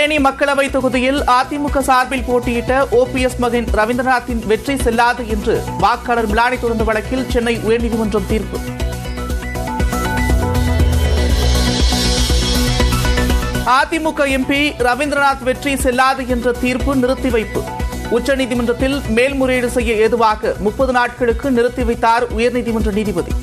தேனி மக்களவை தொகுதியில் அதிமுக சார்பில் போட்டியிட்ட ஓபிஎஸ் மகன் ரவீந்திரநாத்தின் வெற்றி செல்லாது என்று வாக்காளர் மிலானி தொடர்ந்த வழக்கில் சென்னை உயர்நீதிமன்றம் தீர்ப்பு அதிமுக எம்பி ரவீந்திரநாத் வெற்றி செல்லாது என்ற தீர்ப்பு நிறுத்தி வைப்பு உச்சநீதிமன்றத்தில் மேல்முறையீடு செய்ய ஏதுவாக முப்பது நாட்களுக்கு நிறுத்தி வைத்தார் உயர்நீதிமன்ற நீதிபதி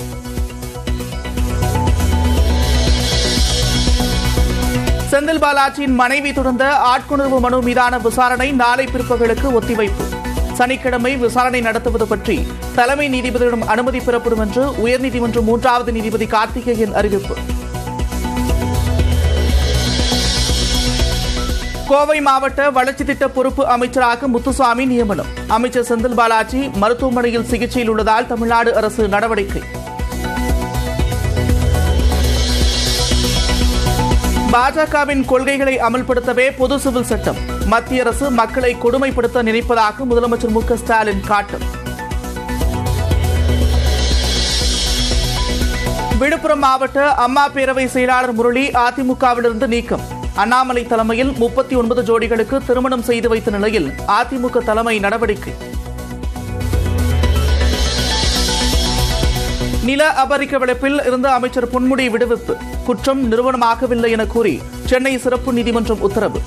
செந்தில் பாலாஜியின் மனைவி தொடர்ந்த ஆட்கொணர்வு மனு மீதான விசாரணை நாளை பிற்பகலுக்கு ஒத்திவைப்பு சனிக்கிழமை விசாரணை நடத்துவது பற்றி தலைமை நீதிபதியிடம் அனுமதி பெறப்படும் என்று உயர்நீதிமன்ற மூன்றாவது நீதிபதி கார்த்திகேயன் அறிவிப்பு கோவை மாவட்ட வளர்ச்சி திட்ட பொறுப்பு அமைச்சராக முத்துசாமி நியமனம் அமைச்சர் செந்தில் பாலாஜி மருத்துவமனையில் சிகிச்சையில் உள்ளதால் தமிழ்நாடு அரசு நடவடிக்கை பாஜகவின் கொள்கைகளை அமல்படுத்தவே பொது சிவில் சட்டம் மத்திய அரசு மக்களை கொடுமைப்படுத்த நினைப்பதாக முதலமைச்சர் மு க ஸ்டாலின் காட்டும் விழுப்புரம் மாவட்ட அம்மா பேரவை செயலாளர் முரளி அதிமுகவிலிருந்து நீக்கம் அண்ணாமலை தலைமையில் முப்பத்தி ஒன்பது ஜோடிகளுக்கு திருமணம் செய்து வைத்த நிலையில் அதிமுக தலைமை நடவடிக்கை நில அபரிக்க வழக்கில் இருந்த அமைச்சர் பொன்முடி விடுவிப்பு குற்றம் நிறுவனமாகவில்லை என கூறி சென்னை சிறப்பு நீதிமன்றம் உத்தரவு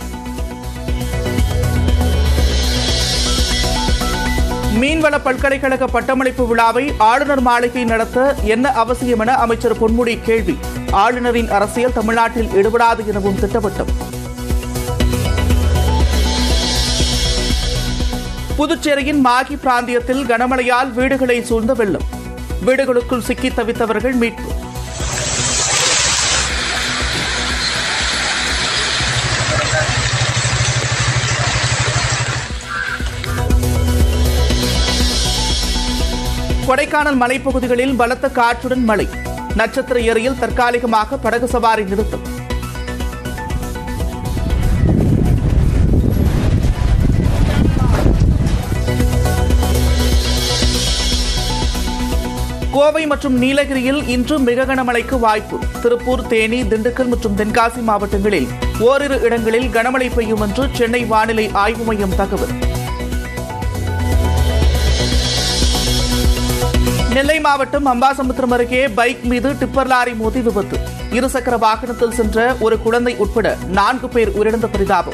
மீன்வள பல்கலைக்கழக பட்டமளிப்பு விழாவை ஆளுநர் மாளிகை நடத்த என்ன அவசியம் என அமைச்சர் பொன்முடி கேள்வி ஆளுநரின் அரசியல் தமிழ்நாட்டில் ஈடுபடாது எனவும் திட்டவட்டம் புதுச்சேரியின் மாகி பிராந்தியத்தில் கனமழையால் வீடுகளை சூழ்ந்த வெள்ளம் வீடுகளுக்குள் சிக்கி தவித்தவர்கள் மீட்பு கொடைக்கானல் மலைப்பகுதிகளில் பலத்த காற்றுடன் மழை நட்சத்திர ஏரியில் தற்காலிகமாக படகு சவாரி நிறுத்தம் கோவை மற்றும் நீலகிரியில் இன்று மிக கனமழைக்கு வாய்ப்பு திருப்பூர் தேனி திண்டுக்கல் மற்றும் தென்காசி மாவட்டங்களில் ஓரிரு இடங்களில் கனமழை பெய்யும் என்று சென்னை வானிலை ஆய்வு மையம் தகவல் நெல்லை மாவட்டம் அம்பாசமுத்திரம் அருகே பைக் மீது டிப்பர் லாரி மோதி விபத்து இருசக்கர வாகனத்தில் சென்ற ஒரு குழந்தை உட்பட நான்கு பேர் உயிரிழந்த பரிதாபம்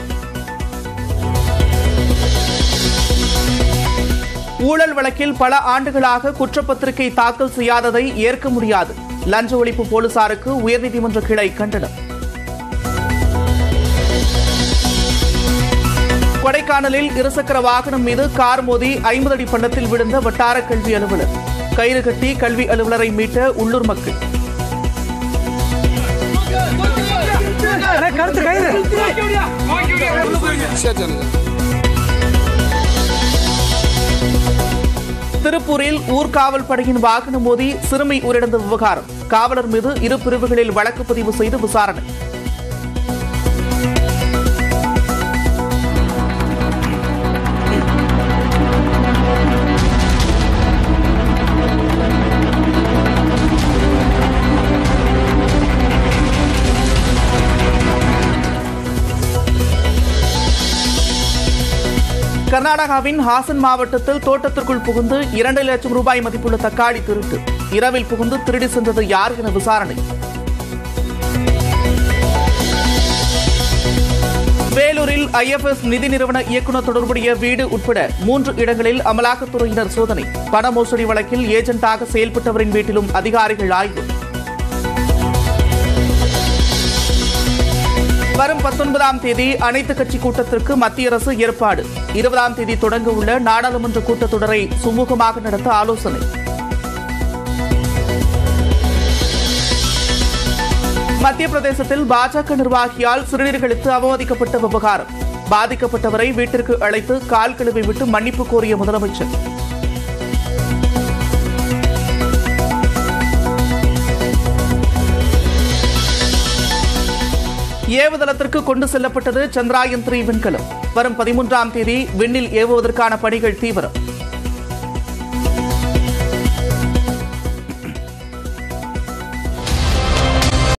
ஊழல் வழக்கில் பல ஆண்டுகளாக குற்றப்பத்திரிகை தாக்கல் செய்யாததை ஏற்க முடியாது லஞ்ச ஒழிப்பு போலீசாருக்கு உயர்நீதிமன்ற கிளை கண்டனம் கொடைக்கானலில் இருசக்கர வாகனம் மீது கார் மோதி ஐம்பது அடி பள்ளத்தில் விழுந்த வட்டார கல்வி அலுவலர் கயிறு கட்டி கல்வி அலுவலரை மீட்ட உள்ளூர் மக்கள் கருத்து கைது திருப்பூரில் ஊர்காவல் படையின் வாகனம் மோதி சிறுமி உயிரிழந்த விவகாரம் காவலர் மீது இரு பிரிவுகளில் வழக்கு பதிவு செய்து விசாரணை கர்நாடகாவின் ஹாசன் மாவட்டத்தில் தோட்டத்திற்குள் புகுந்து இரண்டு லட்சம் ரூபாய் மதிப்புள்ள தக்காளி திருட்டு இரவில் புகுந்து திருடி சென்றது யார் என விசாரணை வேலூரில் ஐஎஃப்எஸ் நிதி நிறுவன இயக்குநர் தொடர்புடைய வீடு உட்பட மூன்று இடங்களில் அமலாக்கத்துறையினர் சோதனை பண மோசடி வழக்கில் ஏஜென்ட்டாக செயல்பட்டவரின் வீட்டிலும் அதிகாரிகள் ஆய்வு வரும் பத்தொன்பதாம் தேதி அனைத்து கட்சி கூட்டத்திற்கு மத்திய அரசு ஏற்பாடு இருபதாம் தேதி தொடங்க உள்ள நாடாளுமன்ற கூட்டத்தொடரை சுமூகமாக நடத்த ஆலோசனை மத்திய பிரதேசத்தில் பாஜக நிர்வாகியால் சிறுநீர்களுக்கு அவமதிக்கப்பட்ட விவகாரம் பாதிக்கப்பட்டவரை வீட்டிற்கு அழைத்து கால் கழுவி விட்டு மன்னிப்பு கோரிய முதலமைச்சர் ஏவுதளத்திற்கு கொண்டு செல்லப்பட்டது சந்திராயன் த்ரீ விண்கலம் வரும் பதிமூன்றாம் தேதி விண்ணில் ஏவுவதற்கான பணிகள் தீவிரம்